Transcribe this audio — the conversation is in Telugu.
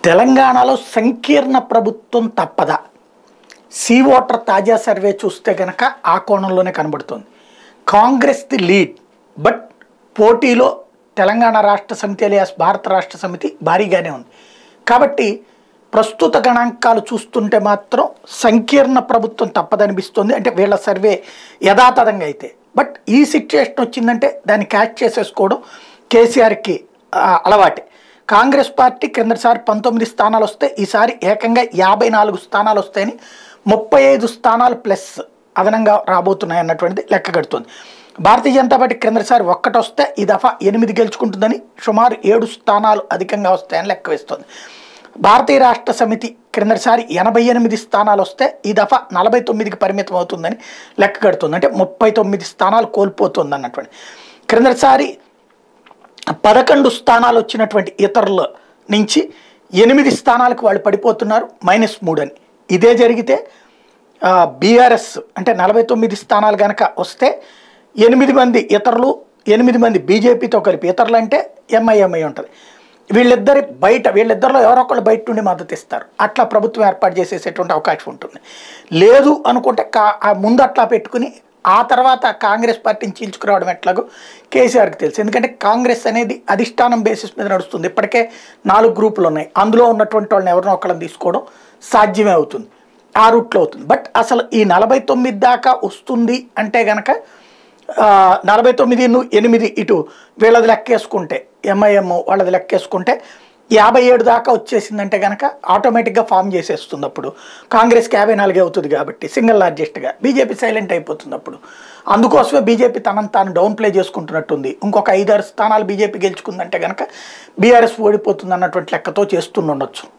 తెలంగాణలో సంకీర్ణ ప్రభుత్వం తప్పదా సీ ఓటర్ తాజా సర్వే చూస్తే కనుక ఆ కోణంలోనే కనబడుతుంది కాంగ్రెస్ది లీడ్ బట్ పోటీలో తెలంగాణ రాష్ట్ర సమితి అలియాస్ భారత రాష్ట్ర సమితి భారీగానే ఉంది కాబట్టి ప్రస్తుత గణాంకాలు చూస్తుంటే మాత్రం సంకీర్ణ ప్రభుత్వం తప్పదనిపిస్తుంది అంటే వీళ్ళ సర్వే యథాతథంగా అయితే బట్ ఈ సిచ్యుయేషన్ వచ్చిందంటే దాన్ని క్యాచ్ చేసేసుకోవడం కేసీఆర్కి ఆ, అలవాటే కాంగ్రెస్ పార్టీ క్రిందసారి పంతొమ్మిది స్థానాలు వస్తే ఈసారి ఏకంగా యాభై నాలుగు స్థానాలు వస్తాయని ముప్పై ఐదు స్థానాలు ప్లస్ అదనంగా రాబోతున్నాయి అన్నటువంటిది లెక్క కడుతుంది భారతీయ జనతా పార్టీ క్రిందసారి ఒక్కటి వస్తే ఈ దఫా ఎనిమిది గెలుచుకుంటుందని సుమారు ఏడు స్థానాలు అధికంగా వస్తాయని లెక్క వేస్తుంది భారతీయ రాష్ట్ర సమితి క్రిందసారి ఎనభై ఎనిమిది స్థానాలు వస్తే ఈ దఫా నలభై తొమ్మిదికి పరిమితం అవుతుందని లెక్క కడుతుంది అంటే ముప్పై తొమ్మిది స్థానాలు కోల్పోతుంది అన్నటువంటి క్రిందసారి పదకొండు స్థానాలు వచ్చినటువంటి ఇతరుల నుంచి ఎనిమిది స్థానాలకు వాళ్ళు పడిపోతున్నారు మైనస్ మూడు అని ఇదే జరిగితే బీఆర్ఎస్ అంటే నలభై తొమ్మిది స్థానాలు కనుక వస్తే ఎనిమిది మంది ఇతరులు ఎనిమిది మంది బీజేపీతో కలిపి ఇతరులు అంటే ఎంఐఎంఐ ఉంటుంది వీళ్ళిద్దరి బయట వీళ్ళిద్దరిలో ఎవరో ఒకళ్ళు బయట నుండి మద్దతు ఇస్తారు అట్లా ప్రభుత్వం ఏర్పాటు చేసేసేటువంటి అవకాశం ఉంటుంది లేదు అనుకుంటే కా ఆ ముందు అట్లా పెట్టుకుని ఆ తర్వాత కాంగ్రెస్ పార్టీని చీల్చుకురావడం ఎట్లాగో కేసీఆర్కి తెలుసు ఎందుకంటే కాంగ్రెస్ అనేది అధిష్టానం బేసిస్ మీద నడుస్తుంది ఇప్పటికే నాలుగు గ్రూపులు ఉన్నాయి అందులో ఉన్నటువంటి వాళ్ళని ఎవరినో ఒకళ్ళని తీసుకోవడం సాధ్యమే అవుతుంది ఆ రూట్లో అవుతుంది బట్ అసలు ఈ నలభై తొమ్మిది దాకా వస్తుంది అంటే గనక ఆ, నలభై తొమ్మిది ను- ఎనిమిది ఇటు వీళ్ళది లెక్కేసుకుంటే ఎంఐఎం వాళ్ళది లెక్కేసుకుంటే యాభై ఏడు దాకా వచ్చేసిందంటే కనుక ఆటోమేటిక్గా ఫామ్ చేసేస్తుంది అప్పుడు కాంగ్రెస్కి యాభై నాలుగే అవుతుంది కాబట్టి సింగిల్ లార్జెస్ట్గా బీజేపీ సైలెంట్ అయిపోతుంది అప్పుడు అందుకోసమే బీజేపీ తనను తాను డౌన్ ప్లే చేసుకుంటున్నట్టుంది ఇంకొక ఐదారు స్థానాలు బీజేపీ గెలుచుకుందంటే కనుక బీఆర్ఎస్ ఓడిపోతుంది అన్నటువంటి లెక్కతో చేస్తుండొచ్చు